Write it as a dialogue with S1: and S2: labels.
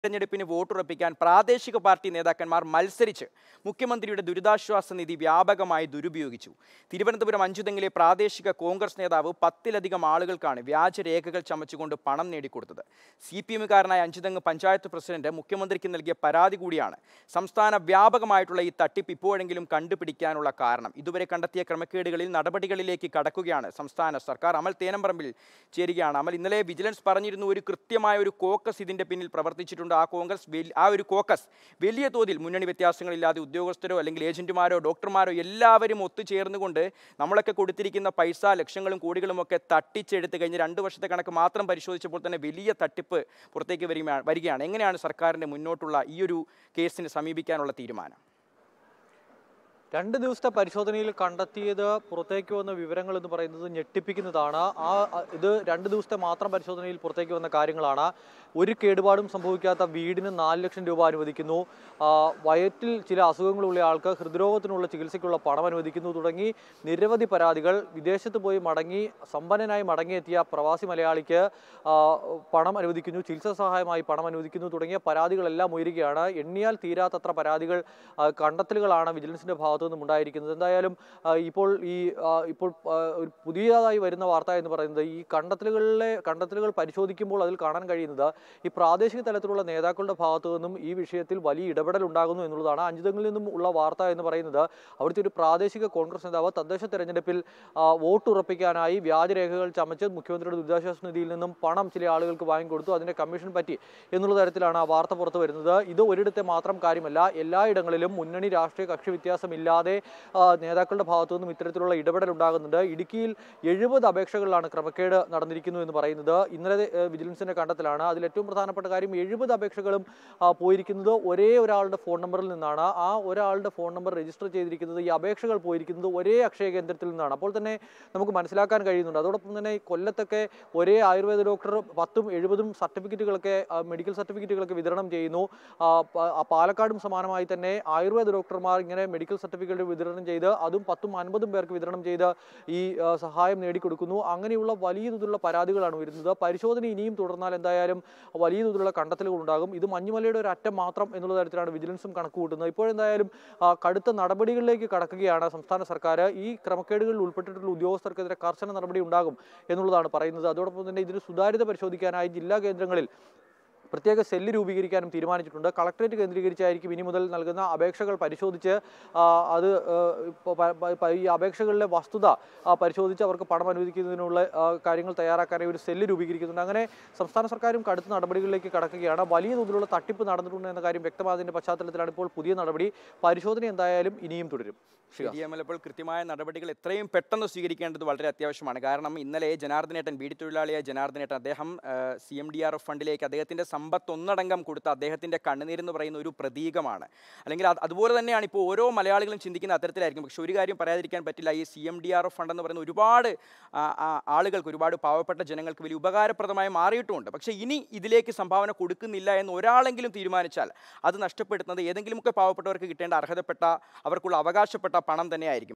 S1: തെരഞ്ഞെടുപ്പിന് വോട്ടുറപ്പിക്കാൻ പ്രാദേശിക പാർട്ടി നേതാക്കന്മാർ മത്സരിച്ച് മുഖ്യമന്ത്രിയുടെ ദുരിതാശ്വാസ നിധി വ്യാപകമായി ദുരുപയോഗിച്ചു തിരുവനന്തപുരം അഞ്ചുതെങ്ങിലെ പ്രാദേശിക കോൺഗ്രസ് നേതാവ് പത്തിലധികം ആളുകൾക്കാണ് വ്യാജരേഖകൾ ചമച്ചുകൊണ്ട് പണം നേടിക്കൊടുത്തത് സി പി എമ്മുകാരനായ അഞ്ചുതെങ്ങ് പഞ്ചായത്ത് പ്രസിഡന്റ് മുഖ്യമന്ത്രിക്ക് നൽകിയ പരാതി കൂടിയാണ് സംസ്ഥാന വ്യാപകമായിട്ടുള്ള ഈ തട്ടിപ്പ് ഇപ്പോഴെങ്കിലും കണ്ടുപിടിക്കാനുള്ള കാരണം ഇതുവരെ കണ്ടെത്തിയ ക്രമക്കേടുകളിൽ നടപടികളിലേക്ക് കടക്കുകയാണ് സംസ്ഥാന സർക്കാർ അമൽ തേനമ്പറമ്പിൽ ചേരുകയാണ് അമൽ ഇന്നലെ വിജിലൻസ് പറഞ്ഞിരുന്നു ഒരു കൃത്യമായ ഒരു കോക്കസ് ഇതിന്റെ പിന്നിൽ പ്രവർത്തിച്ചിട്ടുണ്ട് ആ കോൺഗ്രസ് വെൽ- ആ ഒരു കോക്കസ് വലിയ തോതിൽ മുന്നണി വ്യത്യാസങ്ങളില്ലാതെ ഉദ്യോഗസ്ഥരോ അല്ലെങ്കിൽ ഏജന്റുമാരോ ഡോക്ടർമാരോ എല്ലാവരും ഒത്തുചേർന്നുകൊണ്ട് നമ്മളൊക്കെ കൊടുത്തിരിക്കുന്ന പൈസ ലക്ഷങ്ങളും കോടികളും ഒക്കെ തട്ടിച്ചെടുത്ത് കഴിഞ്ഞ് രണ്ട് വർഷത്തെ കണക്ക് മാത്രം പരിശോധിച്ചപ്പോൾ തന്നെ വലിയ തട്ടിപ്പ് പുറത്തേക്ക് വരികയാണ് വരികയാണ് എങ്ങനെയാണ് സർക്കാരിന്റെ മുന്നോട്ടുള്ള ഈ ഒരു കേസിനെ സമീപിക്കാനുള്ള തീരുമാനം
S2: രണ്ട് ദിവസത്തെ പരിശോധനയിൽ കണ്ടെത്തിയത് പുറത്തേക്ക് വന്ന വിവരങ്ങൾ എന്ന് പറയുന്നത് ഞെട്ടിപ്പിക്കുന്നതാണ് ആ അ- ഇത് രണ്ട് ദിവസത്തെ മാത്രം പരിശോധനയിൽ പുറത്തേക്ക് വന്ന കാര്യങ്ങളാണ് ഒരു കേടുപാടും സംഭവിക്കാത്ത വീടിന് നാല് ലക്ഷം രൂപ അനുവദിക്കുന്നു ആ, വയറ്റിൽ ചില അസുഖങ്ങളുള്ള ആൾക്ക് ഹൃദ്രോഗത്തിനുള്ള ചികിത്സയ്ക്കുള്ള പണം അനുവദിക്കുന്നു തുടങ്ങി നിരവധി പരാതികൾ വിദേശത്ത് പോയി മടങ്ങി സമ്പന്നനായി മടങ്ങിയെത്തിയ പ്രവാസി മലയാളിക്ക് ആ, പണം അനുവദിക്കുന്നു ചികിത്സാ സഹായമായി പണം അനുവദിക്കുന്നു തുടങ്ങിയ പരാതികളെല്ലാം ഉയരുകയാണ് എണ്ണിയാൽ തീരാത്തത്ര പരാതികൾ ആ, കണ്ടെത്തലുകളാണ് വിജിലൻസിന്റെ ഭാഗത്തു നിന്നും ഉണ്ടായിരിക്കുന്നത് എന്തായാലും ആ, ഇപ്പോൾ ഈ ആ, ഇപ്പോൾ ആ, ഒരു പുതിയതായി വരുന്ന വാർത്ത എന്ന് പറയുന്നത് ഈ കണ്ടെത്തലുകളിലെ കണ്ടെത്തലുകൾ പരിശോധിക്കുമ്പോൾ അതിൽ കാണാൻ കഴിയുന്നത് ഈ പ്രാദേശിക തലത്തിലുള്ള നേതാക്കളുടെ ഭാഗത്തു നിന്നും ഈ വിഷയത്തിൽ വലിയ ഇടപെടൽ ഉണ്ടാകുന്നു എന്നുള്ളതാണ് അഞ്ചുതങ്ങളിൽ നിന്നും ഉള്ള വാർത്ത എന്ന് പറയുന്നത് അവിടുത്തെ ഒരു പ്രാദേശിക കോൺഗ്രസ് നേതാവ് തദ്ദേശ തെരഞ്ഞെടുപ്പിൽ ആ, വോട്ട് ഉറപ്പിക്കാനായി വ്യാജരേഖകൾ ചമച്ച് മുഖ്യമന്ത്രിയുടെ ദുരിതാശ്വാസ നിധിയിൽ നിന്നും പണം ചില ആളുകൾക്ക് വാങ്ങിക്കൊടുത്തു അതിന്റെ കമ്മീഷൻ പറ്റി എന്നുള്ള തരത്തിലാണ് ആ വാർത്ത പുറത്തു വരുന്നത് ഇത് ഒരിടത്തെ മാത്രം കാര്യമല്ല എല്ലായിടങ്ങളിലും മുന്നണി രാഷ്ട്രീയ കക്ഷി വ്യത്യാസമില്ലാതെ ആ, നേതാക്കളുടെ ഭാഗത്തു നിന്നും ഇത്തരത്തിലുള്ള ഇടപെടൽ ഉണ്ടാകുന്നുണ്ട് ഇടുക്കിയിൽ എഴുപത് അപേക്ഷകളിലാണ് ക്രമക്കേട് നടന്നിരിക്കുന്നു എന്ന് പറയുന്നത് ഇന്നലെ ഏഹ്, വിജിലൻസിന്റെ കണ്ടെത്തലാണ് അതിൽ ഏറ്റവും പ്രധാനപ്പെട്ട കാര്യം എഴുപത് അപേക്ഷകളും ആ, പോയിരിക്കുന്നത് ഒരേ ഒരാളുടെ ഫോൺ നമ്പറിൽ നിന്നാണ് ആ ഒരാളുടെ ഫോൺ നമ്പർ രജിസ്റ്റർ ചെയ്തിരിക്കുന്നത് ഈ അപേക്ഷകൾ പോയിരിക്കുന്നത് ഒരേ അക്ഷയ കേന്ദ്രത്തിൽ നിന്നാണ് അപ്പോൾ തന്നെ നമുക്ക് മനസ്സിലാക്കാൻ കഴിയുന്നുണ്ട് അതോടൊപ്പം തന്നെ ഈ കൊല്ലത്തൊക്കെ ഒരേ ആയുർവേദ ഡോക്ടർ പത്തും എഴുപതും സർട്ടിഫിക്കറ്റുകളൊക്കെ ആ, മെഡിക്കൽ സർട്ടിഫിക്കറ്റുകളൊക്കെ വിതരണം ചെയ്യുന്നു ആ, പ- ആ, പാലക്കാടും സമാനമായി തന്നെ ആയുർവേദ ഡോക്ടർമാർ ഇങ്ങനെ മെഡിക്കൽ സർട്ടിഫിക്കറ്റ് വിതരണം ചെയ്ത് അതും പത്തും അൻപതും പേർക്ക് വിതരണം ചെയ്ത് ഈ ആ, സഹായം നേടിക്കൊടുക്കുന്നു അങ്ങനെയുള്ള വലിയ തോതിലുള്ള പരാതികളാണ് വരുന്നത് പരിശോധന ഇനിയും തുടർന്നാൽ എന്തായാലും വലിയ തോതിലുള്ള കണ്ടെത്തലുകൾ ഉണ്ടാകും ഇത് മഞ്ഞുമലയുടെ ഒരു അറ്റം മാത്രം എന്നുള്ള തരത്തിലാണ് വിജിലൻസും കണക്ക് കൂട്ടുന്നത് ഇപ്പോഴെന്തായാലും ആ, കടുത്ത നടപടികളിലേക്ക് കടക്കുകയാണ് സംസ്ഥാന സർക്കാർ ഈ ക്രമക്കേടുകളിൽ ഉൾപ്പെട്ടിട്ടുള്ള ഉദ്യോഗസ്ഥർക്കെതിരെ കർശന നടപടി ഉണ്ടാകും എന്നുള്ളതാണ് പറയുന്നത് അതോടൊപ്പം തന്നെ ഇതിന് സുതാര്യത പരിശോധിക്കാനായി ജില്ലാ കേന്ദ്രങ്ങളിൽ പ്രത്യേക സെല്ല് രൂപീകരിക്കാനും തീരുമാനിച്ചിട്ടുണ്ട് കളക്ടറേറ്റ് കേന്ദ്രീകരിച്ചായിരിക്കും ഇനി മുതൽ നൽകുന്ന അപേക്ഷകൾ പരിശോധിച്ച് ആ, അത് ആ, ഇപ്പൊ പ- പ- പ- ഈ അപേക്ഷകളിലെ വസ്തുത ആ, പരിശോധിച്ച് അവർക്ക് പണം അനുവദിക്കുന്നതിനുള്ള ആ, കാര്യങ്ങൾ തയ്യാറാക്കാനായി ഒരു സെല്ല് രൂപീകരിക്കുന്നുണ്ട് അങ്ങനെ സംസ്ഥാന സർക്കാരും കടുത്ത നടപടികളിലേക്ക് കടക്കുകയാണ് വലിയ തോതിലുള്ള തട്ടിപ്പ് നടന്നിട്ടുണ്ട് എന്ന കാര്യം വ്യക്തമായതിന്റെ പശ്ചാത്തലത്തിലാണ് ഇപ്പോൾ പുതിയ നടപടി പരിശോധന എന്തായാലും ഇനിയും തുടരും
S1: ശരി അമൽ അപ്പോൾ കൃത്യമായ നടപടികൾ എത്രയും പെട്ടെന്ന് സ്വീകരിക്കേണ്ടത് വളരെ അത്യാവശ്യമാണ് കാരണം ഇന്നലെ ജനാർദ്ദനേട്ടൻ ബീഡി തൊഴിലാളിയായ ജനാർദ്ദനേട്ടൻ അദ്ദേഹം C M D R F ഫണ്ടിലേക്ക് അദ്ദേഹത്തിൻ്റെ സമ്പത്ത് ഒന്നടങ്കം കൊടുത്ത അദ്ദേഹത്തിൻ്റെ കണ്ണുനീരെന്ന് പറയുന്ന ഒരു പ്രതീകമാണ് അല്ലെങ്കിൽ അത് അതുപോലെ തന്നെയാണ് ഇപ്പോൾ ഓരോ മലയാളികളും ചിന്തിക്കുന്ന അത്തരത്തിലായിരിക്കും പക്ഷേ ഒരു കാര്യം പറയാതിരിക്കാൻ പറ്റില്ല ഈ C M D R F fund എന്ന് പറയുന്ന ഒരുപാട് ആ, ആ, ആളുകൾക്ക് ഒരുപാട് പാവപ്പെട്ട ജനങ്ങൾക്ക് വലിയ ഉപകാരപ്രദമായി മാറിയിട്ടുമുണ്ട് പക്ഷേ ഇനി ഇതിലേക്ക് സംഭാവന കൊടുക്കുന്നില്ല എന്ന് ഒരാളെങ്കിലും തീരുമാനിച്ചാൽ അത് നഷ്ടപ്പെടുത്തുന്നത് ഏതെങ്കിലുമൊക്കെ പാവപ്പെട്ടവർക്ക് കിട്ടേണ്ട അർഹതപ്പെട്ട അവർക്കുള്ള അവകാശപ്പെട്ട പണം തന്നെയായിരിക്കും